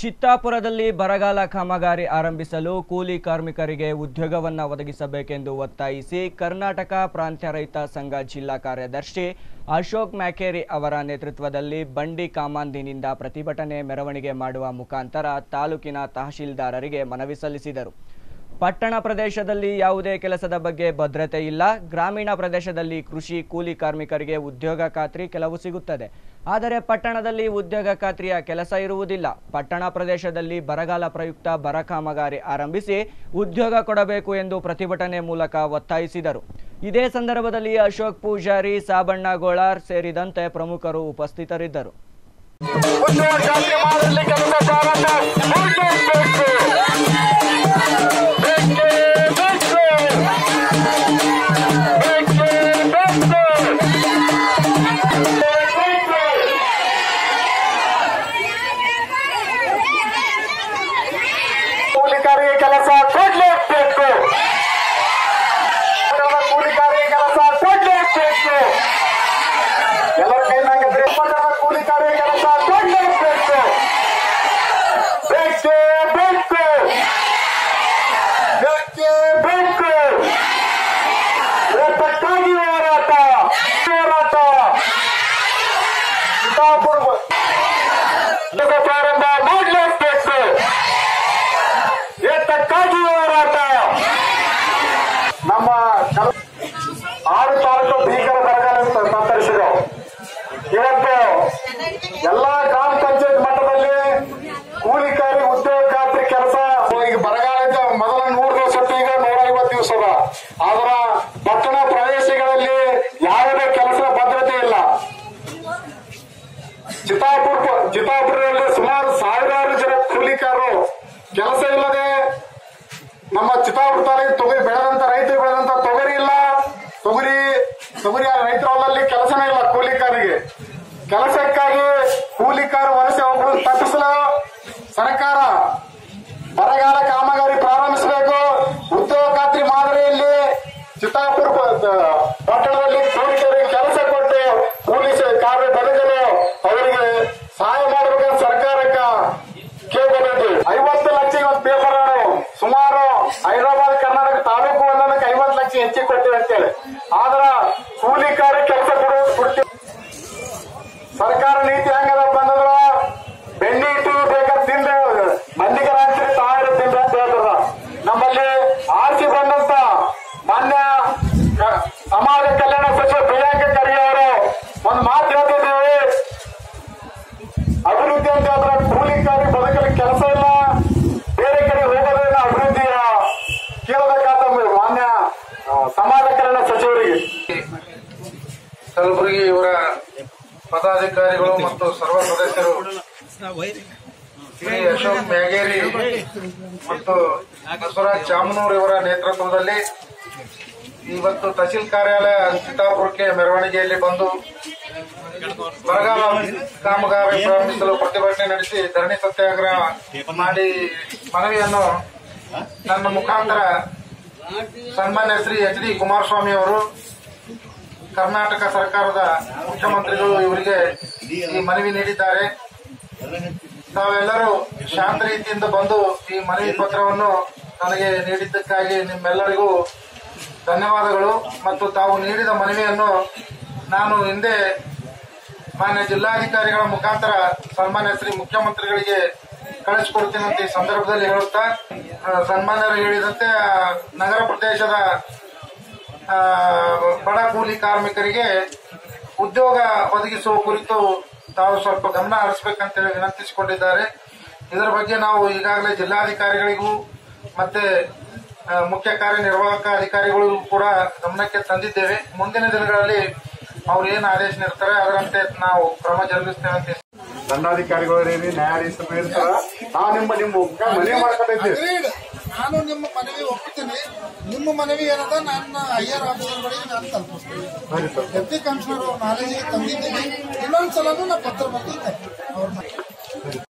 ಚಿತ್ತಾಪುರದಲ್ಲಿ ಬರಗಾಲ ಕಾಮಗಾರಿ ಆರಂಭಿಸಲು ಕೂಲಿ ಕಾರ್ಮಿಕರಿಗೆ ಉದ್ಯೋಗವನ್ನ ಒದಗಿಸಬೇಕೆಂದು ಒತ್ತಾಯಿಸಿ ಕರ್ನಾಟಕ ಪ್ರಾಂತ್ಯ ರೈತ ಸಂಘ ಜಿಲ್ಲಾ ಕಾರ್ಯದರ್ಶಿ ಅಶೋಕ್ ಮ್ಯಾಕೇರಿ ಅವರ ನೇತೃತ್ವದಲ್ಲಿ ಬಂಡಿ ಕಾಮಾಂದಿನಿಂದ ಪ್ರತಿಭಟನೆ ಮೆರವಣಿಗೆ ಮಾಡುವ ಮುಖಾಂತರ ತಾಲೂಕಿನ ತಹಶೀಲ್ದಾರರಿಗೆ ಮನವಿ ಸಲ್ಲಿಸಿದರು ಪಟ್ಟಣ ಪ್ರದೇಶದಲ್ಲಿ ಯಾವುದೇ ಕೆಲಸದ ಬಗ್ಗೆ ಭದ್ರತೆ ಇಲ್ಲ ಗ್ರಾಮೀಣ ಪ್ರದೇಶದಲ್ಲಿ ಕೃಷಿ ಕೂಲಿ ಕಾರ್ಮಿಕರಿಗೆ ಉದ್ಯೋಗ ಖಾತ್ರಿ ಕೆಲವು ಸಿಗುತ್ತದೆ ಆದರೆ ಪಟ್ಟಣದಲ್ಲಿ ಉದ್ಯೋಗ ಖಾತ್ರಿಯ ಕೆಲಸ ಇರುವುದಿಲ್ಲ ಪಟ್ಟಣ ಪ್ರದೇಶದಲ್ಲಿ ಬರಗಾಲ ಪ್ರಯುಕ್ತ ಬರ ಕಾಮಗಾರಿ ಆರಂಭಿಸಿ ಉದ್ಯೋಗ ಕೊಡಬೇಕು ಎಂದು ಪ್ರತಿಭಟನೆ ಮೂಲಕ ಒತ್ತಾಯಿಸಿದರು ಇದೇ ಸಂದರ್ಭದಲ್ಲಿ ಅಶೋಕ್ ಪೂಜಾರಿ ಸಾಬಣ್ಣ ಗೋಳಾರ್ ಸೇರಿದಂತೆ ಪ್ರಮುಖರು ಉಪಸ್ಥಿತರಿದ್ದರು ಉದ್ಯೋಗ ಖಾತ್ರಿ ಮಾಡಲಿ ಕೆಲಸ ಪ್ರಾರಂಭ ಮಾಡಲೇಬೇಕು. ಬೇಕೇ ಬೇಕು. ಬೇಕೇ ಬೇಕು. ಬೇಕು. ಕೂಲಿಕಾರಿಗೆ ಕೆಲಸ ಕೊಡ್ಲೇಬೇಕು ಕೂಲಿಕಾರಿಗೆ ಕೆಲಸ ಕೊಡ್ಲೇಬೇಕು ಎಲ್ಲರ ಕೈನಾಗಿದ್ರೆ ಕೂಲಿಕಾರಿಗೆ ಕೆಲಸ ಕೊಡ್ಲೇಬೇಕು ಬೇಕೇ ಬೇಕು ಬೇಕೇ ಬೇಕು ಏತಕ್ಕಾಗಿ ಹೋರಾಟ ಹೋರಾಟ ಚಿತ್ತಾಪುರ ಉದ್ಯೋಗ ಪ್ರಾರಂಭ ಮಾಡಲೇಬೇಕು ಏತಕ್ಕಾಗಿ ಹೋರಾಟ ನಮ್ಮ ಕಲ- ಆರು ತಾಲೂಕು ಭೀಕರ ಬರಗಾಲ ತತ್ತರಿಸಿದೆ ಇವತ್ತು ಎಲ್ಲಾ ಗ್ರಾಮ ಪಂಚಾಯತ್ ಮಟ್ಟದಲ್ಲಿ ಕೂಲಿಕಾರಿ ಉದ್ಯೋಗ ಖಾತ್ರಿ ಕೆಲಸ ಈಗ ಬರಗಾಲ ಇದ್ದ ಮೊದಲ ನೂರು ದಿವಸ ಇತ್ತು, ಈಗ ನೂರ ಐವತ್ತು ದಿವಸ ಅದ ಆದ್ರ ಪಟ್ಟಣ ಪ್ರದೇಶಗಳಲ್ಲಿ ಯಾವುದೇ ಕೆಲಸ ಭದ್ರತೆ ಇಲ್ಲ ಚಿತ್ತಾಪುರ ಚಿತ್ತಾಪುರದಲ್ಲಿ ಸುಮಾರು ಸಾವಿರಾರು ಜನ ಕೂಲಿಕಾರರು ಕೆಲಸ ಇಲ್ಲದೆ ನಮ್ಮ ಚಿತ್ತಾಪುರ ತಾಲೂಕು ತೊಗರಿ ಬೆಳೆದಂತ ರೈತರು ಬೆಳೆದಂತ ತೊಗರಿ ಇಲ್ಲ ತೊಗರಿ ತೊಗರಿ ಆ ರೈತರ ಹೊಲದಲ್ಲಿ ಕೆಲಸನೇ ಇಲ್ಲ ಕೂಲಿಕಾರಿಗೆ ಕೆಲಸಕ್ಕಾಗಿ ಕೂಲಿಕಾರ ವಲಸೆ ಹೋಗುವುದು ತಪ್ಪಿಸಲು ಸರ್ಕಾರ ಬರಗಾಲ ಕಾಮಗಾರಿ ಪ್ರಾರಂಭಿಸಬೇಕು ಉದ್ಯೋಗ ಖಾತ್ರಿ ಮಾದರಿಯಲ್ಲಿ ಚಿತ್ತಾಪುರ ಪ- ಪಟ್ಟಣದಲ್ಲಿ ಕೂಲಿಕರಿಗೆ ಕೆಲಸ ಕೊಟ್ಟು ಕೂಲಿ ಸ- ಕಾರ್ಯ ಬದುಕಲು ಅವರಿಗೆ ಸಹಾಯ ಮಾಡಬೇಕಂತ ಸರ್ಕಾರಕ್ಕ ಕೇಳ್ಕೊಂಡಿದ್ವಿ ಐವತ್ತು ಲಕ್ಷ ಇವತ್ತು ಪೇಪರ್ ಸುಮಾರು ಹೈದರಾಬಾದ್ ಕರ್ನಾಟಕ ತಾಲೂಕು ಒಂದೊಂದಕ್ಕೆ ಐವತ್ತು ಲಕ್ಷ ಹೆಚ್ಚಿಗೆ ಕೊಟ್ಟಿವಿ ಅಂತೇಳಿ ಆದ್ರ ಕೂಲಿಕಾರ ಕೆಲಸ ಕೊಡೋದು ಕೊಡ್ತೀವಿ ಸರ್ಕಾರ ನೀತಿ ಹೆಂಗದಪ್ಪ ಅಂತಂದ್ರ ಬೆಣ್ಣೆ ಇಟ್ಟು ಬೇಕಾದ್ರೆ ತಿಂದ್ರೆ ಮಂದಿಗೆ ರಾತ್ರಿ ತಾಯಿರು ತಿಂದ್ರೆ ಅಂತ ಹೇಳ್ತಾರ ನಮ್ಮಲ್ಲಿ ಆರ್ಸಿ ಬಂದಂತ ಮಾನ್ಯ ಕ- ಸಮಾಜ ಕಲ್ಯಾಣ ಸಚಿವ ಪ್ರಿಯಾಂಕ ಖರ್ಗೆ ಅವರು ಒಂದು ಮಾತು ಹೇಳ್ತಿದ್ದೀವಿ ಅಭಿವೃದ್ಧಿ ಅಂತ ಹೇಳಿದ್ರೆ ಕೂಲಿಕಾರಿ ಬದುಕಲು ಕೆಲಸ ಇಲ್ಲ ಬೇರೆ ಕಡೆ ಹೋಗೋದ್ರಿಂದ ಅಭಿವೃದ್ಧಿಯ ಕೇಳಬೇಕಾದ ಮಾನ್ಯ ಆ, ಸಮಾಜ ಕಲ್ಯಾಣ ಸಚಿವರಿಗೆ ಕಲಬುರಗಿ ಇವರ ಪದಾಧಿಕಾರಿಗಳು ಮತ್ತು ಸರ್ವ ಸದಸ್ಯರು ಶ್ರೀ ಅಶೋಕ್ ಮ್ಯಾಗೇರಿ ಮತ್ತು ಬಸವರಾಜ್ ಚಾಮನೂರ್ ಇವರ ನೇತೃತ್ವದಲ್ಲಿ ಇವತ್ತು ತಹಸೀಲ್ ಕಾರ್ಯಾಲಯ ಚಿತ್ತಾಪುರಕ್ಕೆ ಮೆರವಣಿಗೆಯಲ್ಲಿ ಬಂದು ಬರಗಾಲ ಕಾಮಗಾರಿ ಪ್ರಾರಂಭಿಸಲು ಪ್ರತಿಭಟನೆ ನಡೆಸಿ ಧರಣಿ ಸತ್ಯಾಗ್ರಹ ಮಾಡಿ ಮನವಿಯನ್ನು ನನ್ನ ಮುಖಾಂತರ ಸನ್ಮಾನ್ಯ ಶ್ರೀ ಎಚ್ ಡಿ ಕುಮಾರಸ್ವಾಮಿ ಅವರು ಕರ್ನಾಟಕ ಸರ್ಕಾರದ ಮುಖ್ಯಮಂತ್ರಿಗಳು ಇವರಿಗೆ ಈ ಮನವಿ ನೀಡಿದ್ದಾರೆ ತಾವೆಲ್ಲರೂ ಶಾಂತ ರೀತಿಯಿಂದ ಬಂದು ಈ ಮನವಿ ಪತ್ರವನ್ನು ನನಗೆ ನೀಡಿದ್ದಕ್ಕಾಗಿ ನಿಮ್ಮೆಲ್ಲರಿಗೂ ಧನ್ಯವಾದಗಳು ಮತ್ತು ತಾವು ನೀಡಿದ ಮನವಿಯನ್ನು ನಾನು ಹಿಂದೆ ಮಾನ್ಯ ಜಿಲ್ಲಾಧಿಕಾರಿಗಳ ಮುಖಾಂತರ ಸನ್ಮಾನ್ಯ ಶ್ರೀ ಮುಖ್ಯಮಂತ್ರಿಗಳಿಗೆ ಕಳಿಸಿಕೊಡ್ತೀನಿ ಅಂತ ಈ ಸಂದರ್ಭದಲ್ಲಿ ಹೇಳುತ್ತಾ ಆ, ಸನ್ಮಾನ್ಯರು ಹೇಳಿದಂತೆ ಆ, ನಗರ ಪ್ರದೇಶದ ಆ, ಬಡ ಕೂಲಿ ಕಾರ್ಮಿಕರಿಗೆ ಉದ್ಯೋಗ ಒದಗಿಸುವ ಕುರಿತು ತಾವು ಸ್ವಲ್ಪ ಗಮನ ಹರಿಸಬೇಕಂತೇಳಿ ವಿನಂತಿಸಿಕೊಂಡಿದ್ದಾರೆ ಇದರ ಬಗ್ಗೆ ನಾವು ಈಗಾಗಲೇ ಜಿಲ್ಲಾಧಿಕಾರಿಗಳಿಗೂ ಮತ್ತೆ ಆ, ಮುಖ್ಯ ಕಾರ್ಯನಿರ್ವಾಹಕ ಅಧಿಕಾರಿಗಳಿಗೂ ಕೂಡ ಗಮನಕ್ಕೆ ತಂದಿದ್ದೇವೆ ಮುಂದಿನ ದಿನಗಳಲ್ಲಿ ಅವ್ರು ಏನು ಆದೇಶ ನೀಡ್ತಾರೆ ಅದರಂತೆ ನಾವು ಕ್ರಮ ಜರುಗಿಸ್ತೇವೆ ಅಂತ ದಂಡಾಧಿಕಾರಿಗಳು ಇರಿ ನ್ಯಾಯಾಧೀಶರು ಇರ್ತಾರ ನಾವು ನಿಮ್ಮ ನಿಮ್ಮ ಮನೆ ಮಾಡ್ಕೊಂಡಿದ್ದೀವಿ Agreed. ನಾನು ನಿಮ್ಮ ಮನವಿ ಒಪ್ಪಿದ್ದೀನಿ ನಿಮ್ಮ ಮನವಿ ಏನದ ನನ್ನ ಹೈಯರ್ ಆಫೀಸರ್ಗಳಿಗೆ ನಾನು ತಲುಪಿಸ್ತೀನಿ ಸರಿ ಸರ್ ಡೆಪ್ಟಿ ಕಮಿಷನರ್ ಅವ್ರ ನಾಲೆಜಿಗೆ ತಂದಿದ್ದೀನಿ ಇನ್ನೊಂದ್ಸಲನೂ ನಾ ಪತ್ರ ಬರ್ತೀನಿ ಅವ್ರ